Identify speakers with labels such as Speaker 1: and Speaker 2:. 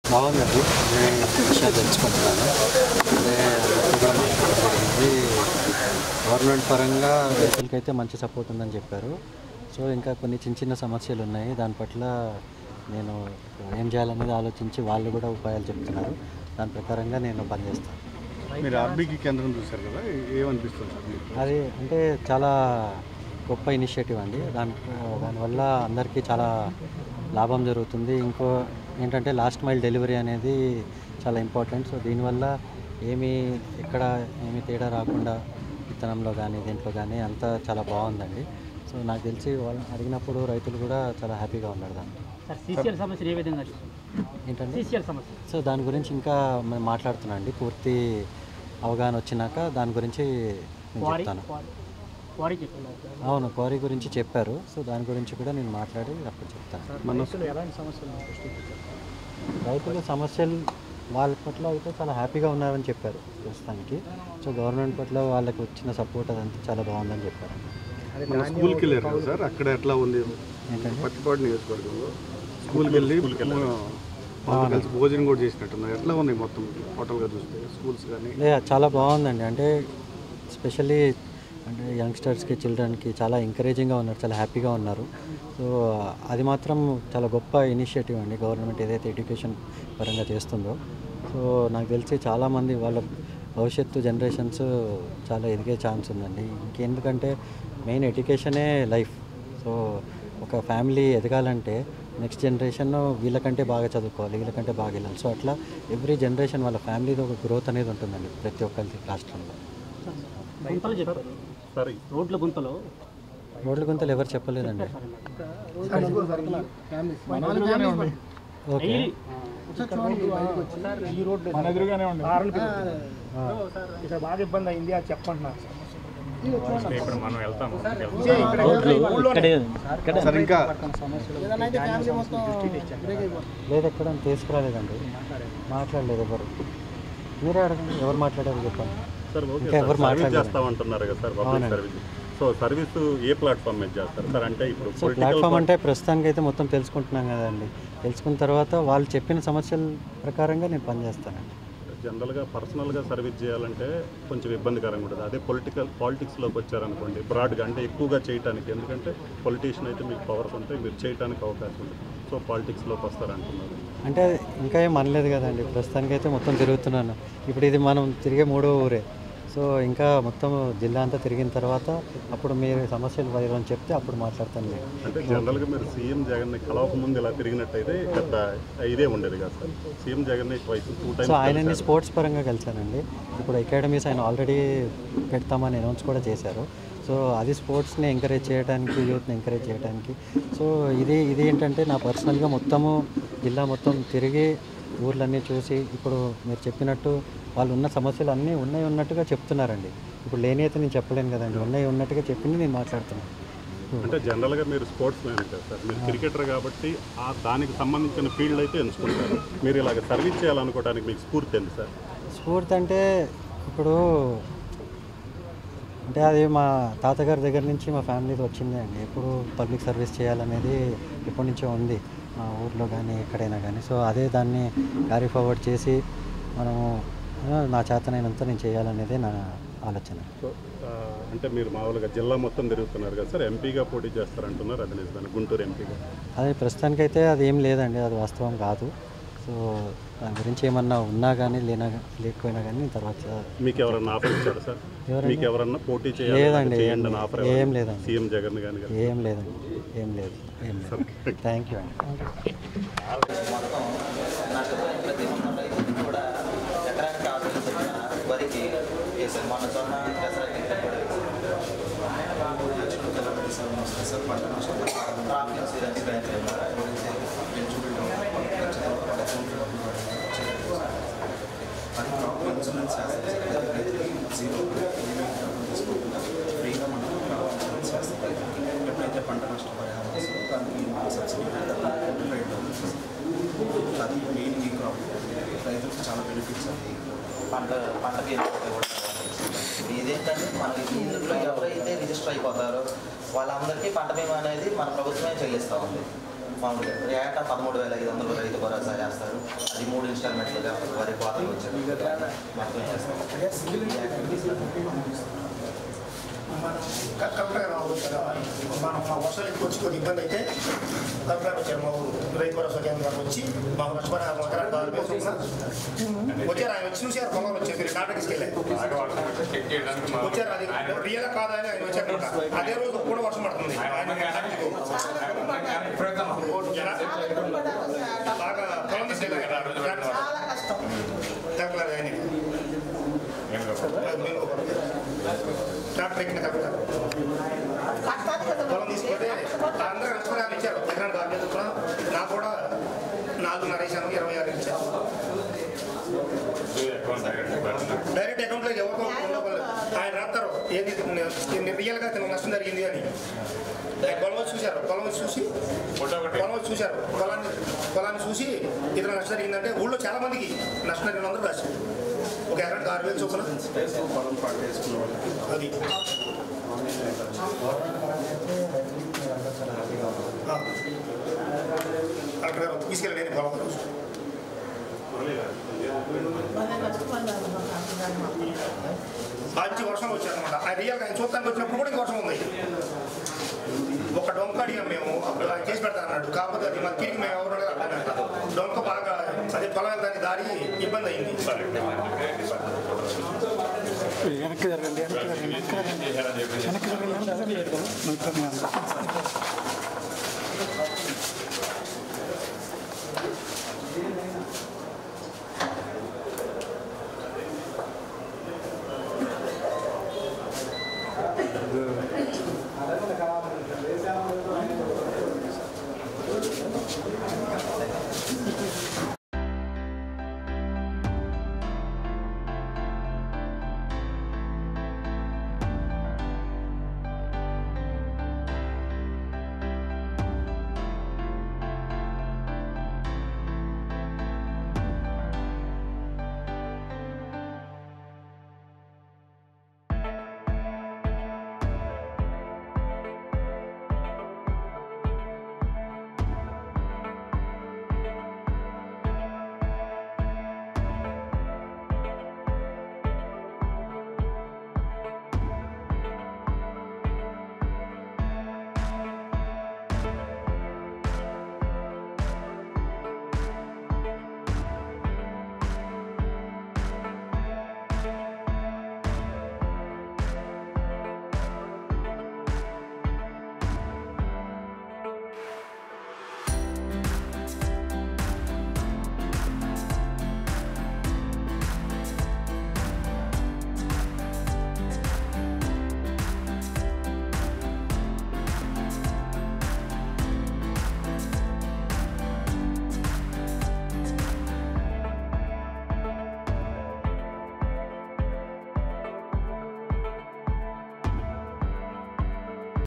Speaker 1: బాగుందండి నేను విషయాలు తెలుసుకుంటున్నాను అంటే అందరితో కూడా మాట్లాడడం జరిగింది గవర్నమెంట్ పరంగా రైతులకైతే మంచి సపోర్ట్ ఉందని చెప్పారు సో ఇంకా కొన్ని చిన్న చిన్న సమస్యలు ఉన్నాయి దాని పట్ల నేను ఏం చేయాలనేది ఆలోచించి వాళ్ళు కూడా ఉపాయాలు చెప్తున్నారు దాని ప్రకారంగా నేను పనిచేస్తాను
Speaker 2: మీరు ఆర్బీకి కేంద్రం చూశారు కదా ఏమనిపిస్తుంది సార్ మీకు
Speaker 1: అది అంటే చాలా గొప్ప ఇనిషియేటివ్ అండి దాని దానివల్ల అందరికీ చాలా లాభం జరుగుతుంది ఇంకో ఏంటంటే లాస్ట్ మైల్ డెలివరీ అనేది చాలా ఇంపార్టెంట్ సో దీనివల్ల ఏమీ ఎక్కడ ఏమీ తేడా రాకుండా విత్తనంలో కానీ దీంట్లో కానీ అంతా చాలా బాగుందండి సో నాకు తెలిసి వాళ్ళు అడిగినప్పుడు రైతులు కూడా చాలా హ్యాపీగా ఉన్నారు దాంట్లో
Speaker 3: సార్ సీసీఎల్ సమస్యలు ఏ విధంగా
Speaker 1: ఏంటంటే
Speaker 3: సీసీఎల్ సమస్య
Speaker 1: సో దాని గురించి ఇంకా మేము మాట్లాడుతున్నాం అండి పూర్తి అవగాహన వచ్చినాక దాని గురించి నేను
Speaker 3: క్వారీ
Speaker 1: చెప్తాను
Speaker 3: క్వారీ క్వారీ చెప్పారు
Speaker 1: అవును క్వారీ గురించి చెప్పారు సో దాని గురించి కూడా నేను మాట్లాడి అప్పుడు చెప్తాను
Speaker 3: రైతులు ఎలాంటి సమస్యలు సృష్టించారు
Speaker 1: రైతుల సమస్యలు వాళ్ళ పట్ల అయితే చాలా హ్యాపీగా ఉన్నారని చెప్పారు ప్రస్తుతానికి సో గవర్నమెంట్ పట్ల వాళ్ళకి వచ్చిన సపోర్ట్ అదంతా చాలా బాగుందని చెప్పారు
Speaker 2: మన స్కూల్కి వెళ్ళారు కదా సార్ అక్కడ ఎట్లా ఉంది
Speaker 1: ఏంటంటే
Speaker 2: పత్తిపాడు నియోజకవర్గంలో స్కూల్కి వెళ్ళి వాళ్ళతో కలిసి భోజనం కూడా చేసినట్టున్నారు ఎట్లా ఉంది మొత్తం టోటల్గా చూస్తే స్కూల్స్ కానీ
Speaker 1: లే చాలా బాగుందండి అంటే స్పెషల్లీ అంటే యంగ్స్టర్స్కి చిల్డ్రన్కి చాలా ఎంకరేజింగ్గా ఉన్నారు చాలా హ్యాపీగా ఉన్నారు సో అది మాత్రం చాలా గొప్ప ఇనిషియేటివ్ అండి గవర్నమెంట్ ఏదైతే ఎడ్యుకేషన్ పరంగా చేస్తుందో సో నాకు తెలిసి చాలామంది వాళ్ళ భవిష్యత్తు జనరేషన్స్ చాలా ఎదిగే ఛాన్స్ ఉందండి ఇంకెందుకంటే మెయిన్ ఎడ్యుకేషనే లైఫ్ సో ఒక ఫ్యామిలీ ఎదగాలంటే నెక్స్ట్ జనరేషన్ వీళ్ళకంటే బాగా చదువుకోవాలి వీళ్ళకంటే బాగా వెళ్ళాలి సో అట్లా ఎవ్రీ జనరేషన్ వాళ్ళ ఫ్యామిలీతో ఒక గ్రోత్ అనేది ఉంటుందండి ప్రతి ఒక్కరికి రాష్ట్రంలో
Speaker 3: గుంతలు చెప్పారు రోడ్ల గుంతలు
Speaker 1: రోడ్ల గుంతలు ఎవరు చెప్పలేదండి ఓకే
Speaker 3: ఈ రోడ్డు మన ఎదురుగానే ఉంది ఇక్కడ బాగా ఇబ్బంది అయింది అది చెప్పంటున్నారు రోడ్లు ఇక్కడే
Speaker 2: సార్ ఇంకా
Speaker 1: లేదు ఎక్కడ తీసుకురాలేదండి మాట్లాడలేదు ఎవరు మీరే అడగండి ఎవరు మాట్లాడారు చెప్పండి
Speaker 4: సార్ ఓకే
Speaker 1: ఇంకా ఎవరు
Speaker 4: సార్ సర్వీస్
Speaker 1: మాట్లాడలేదు
Speaker 4: చేస్తామంటున్నారు కదా సార్ పబ్లిక్
Speaker 1: అవునండి.
Speaker 4: సర్వీస్ సో సర్వీస్ ఏ ప్లాట్ఫామ్ మీద చేస్తారు సార్ అంటే ఇప్పుడు
Speaker 1: సో
Speaker 4: పొలిటికల్
Speaker 1: ప్లాట్ఫామ్ అంటే ప్రస్తుతానికి అయితే మొత్తం తెలుసుకుంటున్నాం కదండి తెలుసుకున్న తర్వాత వాళ్ళు చెప్పిన సమస్యల ప్రకారంగా నేను పనిచేస్తానండి
Speaker 4: జనరల్గా పర్సనల్గా సర్వీస్ చేయాలంటే కొంచెం ఇబ్బందికరంగా ఉంటుంది అదే పొలిటికల్ పాలిటిక్స్లోకి వచ్చారనుకోండి బ్రాడ్గా అంటే ఎక్కువగా చేయడానికి ఎందుకంటే పొలిటీషియన్ అయితే మీకు పవర్స్ ఉంటాయి మీరు చేయడానికి అవకాశం ఉంది సో పాలిటిక్స్లోకి వస్తారంటున్నారు
Speaker 1: అంటే ఇంకా ఏం అనలేదు కదండి ప్రస్తుతానికి అయితే మొత్తం తిరుగుతున్నాను ఇప్పుడు ఇది మనం తిరిగే మూడో ఊరే సో ఇంకా మొత్తం జిల్లా అంతా తిరిగిన తర్వాత అప్పుడు మీరు సమస్యలు వైరు అని చెప్తే అప్పుడు మాట్లాడతాను నేను
Speaker 4: అంటే జనరల్గా మీరు సీఎం జగన్ని కలవక ముందు ఇలా తిరిగినట్టయితే పెద్ద ఇదే ఉండేది కదా సార్ సీఎం జగన్ వయసు టూ
Speaker 1: సో ఆయనని
Speaker 4: టైమ్స్
Speaker 1: స్పోర్ట్స్ పరంగా కలిశానండి ఇప్పుడు అకాడమీస్ ఆయన ఆల్రెడీ పెడతామని అనౌన్స్ కూడా చేశారు సో అది స్పోర్ట్స్ని ఎంకరేజ్ చేయడానికి యూత్ని ఎంకరేజ్ చేయడానికి సో ఇది ఇది ఏంటంటే నా పర్సనల్గా మొత్తము జిల్లా మొత్తం తిరిగి ఊర్లన్నీ చూసి ఇప్పుడు మీరు చెప్పినట్టు వాళ్ళు ఉన్న సమస్యలు అన్నీ ఉన్నాయి ఉన్నట్టుగా చెప్తున్నారండి ఇప్పుడు లేని అయితే నేను చెప్పలేను కదండి ఉన్నాయి ఉన్నట్టుగా చెప్పింది నేను మాట్లాడుతున్నాను
Speaker 4: అంటే జనరల్గా మీరు స్పోర్ట్స్ మ్యాన్ కదా సార్ మీరు క్రికెటర్ కాబట్టి ఆ దానికి సంబంధించిన ఫీల్డ్ అయితే ఎంచుకుంటారు మీరు ఇలాగ సర్వీస్ చేయాలనుకోవడానికి మీకు స్ఫూర్తి ఏంటి సార్
Speaker 1: స్ఫూర్తి అంటే ఇప్పుడు అంటే అది మా తాతగారి దగ్గర నుంచి మా ఫ్యామిలీతో వచ్చిందే అండి ఎప్పుడు పబ్లిక్ సర్వీస్ చేయాలనేది ఎప్పటి నుంచో ఉంది మా ఊర్లో కానీ ఎక్కడైనా కానీ సో అదే దాన్ని క్యారీ ఫార్వర్డ్ చేసి మనము ఆ, నా చేతనైనంత నేను చేయాలనేదే నా ఆలోచన
Speaker 4: సో ఆ, అంటే మీరు మామూలుగా జిల్లా మొత్తం తిరుగుతున్నారు కదా సార్ ఎంపీగా పోటీ చేస్తారంటున్నారు అది నిజమే గుంటూరు ఎంపీగా
Speaker 1: అదే ప్రస్తుతానికైతే అది ఏం లేదండి అది వాస్తవం కాదు సో దాని గురించి ఏమన్నా ఉన్నా కానీ లేనా లేకపోయినా కానీ నేను తర్వాత
Speaker 4: మీకు ఎవరన్నా ఆఫర్ ఇచ్చారు సార్
Speaker 1: ఎవరండి?
Speaker 4: మీకు ఎవరన్నా పోటీ
Speaker 1: లేదండి,
Speaker 4: చేయాలి
Speaker 1: ఏం
Speaker 4: చేయండి అని
Speaker 1: లేదు.
Speaker 4: ఆఫర్
Speaker 1: ఏం లేదండి.
Speaker 4: సీఎం జగన్ కానీ
Speaker 1: ఏం లేదండి ఏం లేదు ఏం లేదు థ్యాంక్ యూ అండి
Speaker 5: కూడా ఎకరానికి ఆరు వేలు చొప్పున వరికి వేసారు మన జొన్న పెసరకి పంట నష్టం క్రాప్ ఇన్సూరెన్స్ అది క్రాప్ ఇన్సూరెన్స్ చేస్తారు జీరో తీసుకోకుండా ఫ్రీగా మనం క్రాప్ ఇన్సూరెన్స్ చేస్తాం ఎప్పుడైతే పంట నష్టపరిహారం వస్తుందో దానికి సబ్సిడీ రైట్ అది మెయిన్ ఈ క్రాప్ రైతులకు చాలా బెనిఫిట్స్ అది పంట పంట బీమా కూడా ఇదేంటంటే మనకి ఇందులో ఎవరైతే రిజిస్టర్ అయిపోతారో వాళ్ళందరికీ పంట బీమా అనేది మన ప్రభుత్వమే చెల్లిస్తూ ఉంది మామూలుగా ఏటా పదమూడు వేల ఐదు వందలు రైతు భరోసా చేస్తారు అది మూడు ఇన్స్టాల్మెంట్లుగా వరి కోతలు వచ్చారు మొత్తం చేస్తారు ఈ యాక్టివిటీస్లో
Speaker 3: కలెక్టర్ గారు రావచ్చు కదా మనం మా వర్షాలు ఎక్కువ వచ్చి కొద్ది ఇబ్బంది అయితే కలెక్టర్ గారు వచ్చారు మా ఊరు రైతు భరోసా కేంద్రానికి వచ్చి మాకు నష్టపరిహారం ఎకరానికి ఆరు వేలు చొప్పున వచ్చారు ఆయన వచ్చి చూసారు పొలం వచ్చారు మీరు నాటకి తీసుకెళ్ళారు వచ్చారు అది రియల్ కాదా అని ఆయన వచ్చారు అదే రోజు కూడా వర్షం పడుతుంది ఆయన బాగా పొలం తీసుకెళ్ళారు తగ్గలేదు ఆయన ట్రాక్టర్ ఎక్కిన కలుపుతారు పొలం తీసుకుంటే అందరూ నష్టపరిహారం ఇచ్చారు ఎకరానికి ఆరు వేలు చొప్పున నాకు కూడా నాలుగున్నర వేసాను ఇరవై ఆరు ఇచ్చారు డైరెక్ట్ అకౌంట్లో ఎవరికో ఉండకూడదు. ఆయన రాస్తారు ఏది రియల్గా తనకు నష్టం జరిగింది అని ఆయన పొలం వచ్చి చూశారు పొలం వచ్చి చూసి పొలం వచ్చి చూశారు పొలాన్ని పొలాన్ని చూసి ఇతను నష్టం జరిగిందంటే ఊళ్ళో చాలా మందికి నష్టం జరిగిన అందరూ రాశారు ఒక ఎకరానికి ఆరు వేలు చొప్పున
Speaker 2: పొలం పంట వేసుకున్న వాళ్ళకి
Speaker 3: అది ఆ. కలెక్టర్ గారు తీసుకెళ్ళి నేను పొలం రోజు మంచి వర్షం వచ్చారనమాట ఆ రియల్గా ఆయన చూడటానికి వచ్చినప్పుడు కూడా ఇంక వర్షం ఉంది ఒక డొంక అడిగాం మేము అప్పుడు ఆయన చేసి పెడతా అన్నాడు కాకపోతే అది మా తిరిగి మేము ఎవరు అడగలేదు అర్థం కాదు. డొంక బాగా అది పొలం వెళ్తానికి దారి ఇబ్బంది అయింది
Speaker 6: వెనక్కి జరగండి వెనక్కి జరగండి వెనక్కి జరగండి వెనక్కి జరగండి వెనక్కి జరగండి